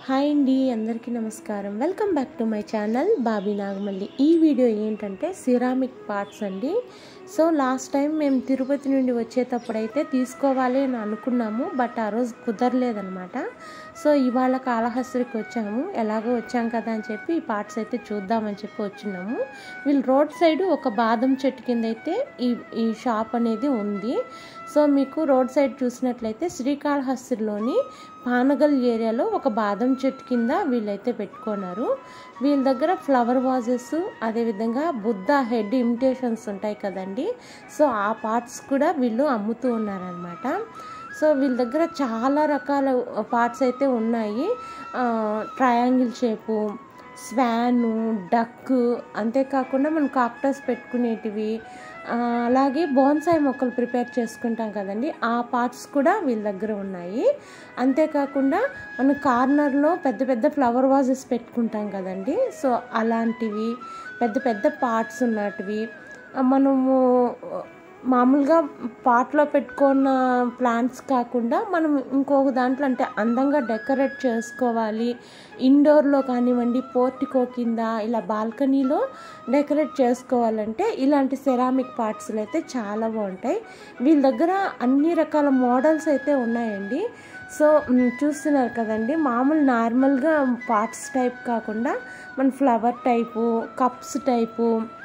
hi అండి అందరికీ నమస్కారం welcome back to my channel Bobby Nagamalli ఈ వీడియో ఏంటంటే సిరామిక్ పార్ట్స్ అండి సో లాస్ట్ టైం మేము తిరుపతి నుండి వచ్చేటప్పుడు అయితే తీసుకోవాలి అని అనుకున్నాము బట్ ఆ రోజు కుదరలేదనమాట సో ఇవాళ కాళహస్తికి వచ్చాము ఎలాగో వచ్చాం కదా అని చెప్పి ఈ పార్ట్స్ అయితే చూద్దామని చెప్పి వచ్చినాము వీళ్ళు రోడ్ సైడ్ ఒక బాదం చెట్టు కింద అయితే ఈ ఈ షాప్ అనేది ఉంది సో మీకు రోడ్ సైడ్ చూసినట్లయితే శ్రీకాళహస్తిలోని పానగల్ ఏరియాలో ఒక బాదం చెట్టు కింద వీళ్ళైతే పెట్టుకున్నారు వీళ్ళ దగ్గర ఫ్లవర్ వాజెస్ అదేవిధంగా బుద్ధ హెడ్ ఇమిటేషన్స్ ఉంటాయి కదండి సో ఆ పార్ట్స్ కూడా వీళ్ళు అమ్ముతూ ఉన్నారనమాట సో వీళ్ళ దగ్గర చాలా రకాల పార్ట్స్ అయితే ఉన్నాయి ట్రయాంగిల్ షేపు స్వాను డక్ అంతేకాకుండా మనం కాక్టస్ పెట్టుకునేటివి అలాగే బోన్సాయి మొక్కలు ప్రిపేర్ చేసుకుంటాం కదండి ఆ పార్ట్స్ కూడా వీళ్ళ దగ్గర ఉన్నాయి అంతేకాకుండా మన కార్నర్లో పెద్ద పెద్ద ఫ్లవర్ వాజెస్ పెట్టుకుంటాం కదండి సో అలాంటివి పెద్ద పెద్ద పార్ట్స్ ఉన్నటివి మనము మామూలుగా పాట్లో పెట్టుకున్న ప్లాంట్స్ కాకుండా మనం ఇంకొక దాంట్లో అంటే అందంగా డెకరేట్ చేసుకోవాలి ఇండోర్లో కానివ్వండి పోర్టికో కింద ఇలా బాల్కనీలో డెకరేట్ చేసుకోవాలంటే ఇలాంటి సెరామిక్ పార్ట్స్లు అయితే చాలా బాగుంటాయి వీళ్ళ దగ్గర అన్ని రకాల మోడల్స్ అయితే ఉన్నాయండి సో చూస్తున్నారు కదండి మామూలు నార్మల్గా పార్ట్స్ టైప్ కాకుండా మన ఫ్లవర్ టైపు కప్స్ టైపు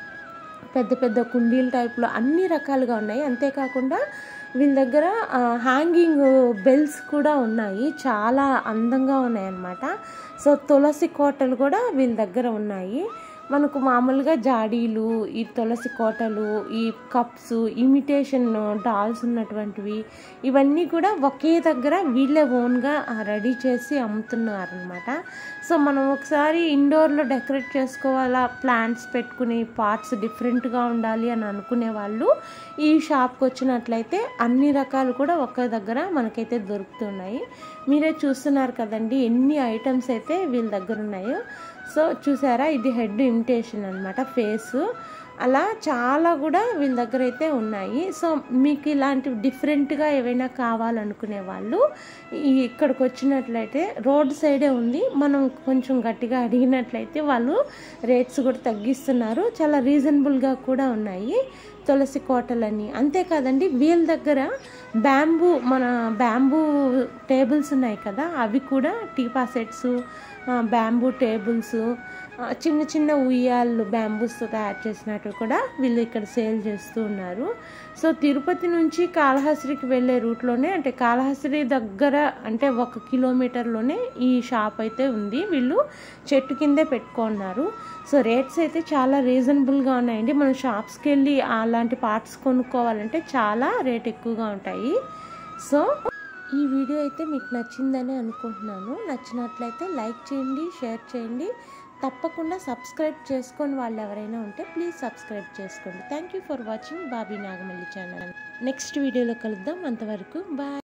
పెద్ద పెద్ద కుండీల టైప్లో అన్ని రకాలుగా ఉన్నాయి అంతేకాకుండా వీళ్ళ దగ్గర హ్యాంగింగ్ బెల్స్ కూడా ఉన్నాయి చాలా అందంగా ఉన్నాయి అన్నమాట సో తులసి కోటలు కూడా వీళ్ళ దగ్గర ఉన్నాయి మనకు మామూలుగా జాడీలు ఈ తులసి కోటలు ఈ కప్స్ ఇమిటేషన్ డాల్స్ ఉన్నటువంటివి ఇవన్నీ కూడా ఒకే దగ్గర వీళ్ళే ఓన్గా రెడీ చేసి అమ్ముతున్నారనమాట సో మనం ఒకసారి ఇండోర్లో డెకరేట్ చేసుకోవాలా ప్లాంట్స్ పెట్టుకుని పార్ట్స్ డిఫరెంట్గా ఉండాలి అని అనుకునే వాళ్ళు ఈ షాప్కి వచ్చినట్లయితే అన్ని రకాలు కూడా ఒకే దగ్గర మనకైతే దొరుకుతున్నాయి మీరే చూస్తున్నారు కదండి ఎన్ని ఐటమ్స్ అయితే వీళ్ళ దగ్గర ఉన్నాయో సో చూసారా ఇది హెడ్ ఇమిటేషన్ అనమాట ఫేసు అలా చాలా కూడా వీళ్ళ దగ్గర అయితే ఉన్నాయి సో మీకు ఇలాంటి డిఫరెంట్గా ఏవైనా కావాలనుకునే వాళ్ళు ఇక్కడికి వచ్చినట్లయితే రోడ్ సైడే ఉంది మనం కొంచెం గట్టిగా అడిగినట్లయితే వాళ్ళు రేట్స్ కూడా తగ్గిస్తున్నారు చాలా రీజనబుల్గా కూడా ఉన్నాయి తులసి కోటలని అంతేకాదండి వీళ్ళ దగ్గర బ్యాంబూ మన బ్యాంబూ టేబుల్స్ ఉన్నాయి కదా అవి కూడా టీపా సెట్స్ బ్యాంబూ టేబుల్స్ చిన్న చిన్న ఉయ్యాళ్ళు బ్యాంబూస్తో తయారు చేసినట్టు కూడా వీళ్ళు ఇక్కడ సేల్ చేస్తూ ఉన్నారు సో తిరుపతి నుంచి కాళహస్తికి వెళ్ళే రూట్లోనే అంటే కాళహస్తి దగ్గర అంటే ఒక కిలోమీటర్లోనే ఈ షాప్ అయితే ఉంది వీళ్ళు చెట్టు కిందే పెట్టుకున్నారు సో రేట్స్ అయితే చాలా రీజనబుల్గా ఉన్నాయండి మనం షాప్స్కి వెళ్ళి అలాంటి పార్ట్స్ కొనుక్కోవాలంటే చాలా రేట్ ఎక్కువగా ఉంటాయి సో ఈ వీడియో అయితే మీకు నచ్చిందని అనుకుంటున్నాను నచ్చినట్లయితే లైక్ చేయండి షేర్ చేయండి తప్పకుండా సబ్స్క్రైబ్ చేసుకొని వాళ్ళు ఎవరైనా ఉంటే ప్లీజ్ సబ్స్క్రైబ్ చేసుకోండి thank you for watching Bobby Nagamalli channel next వీడియోలో కలుద్దాం అంతవరకు బాయ్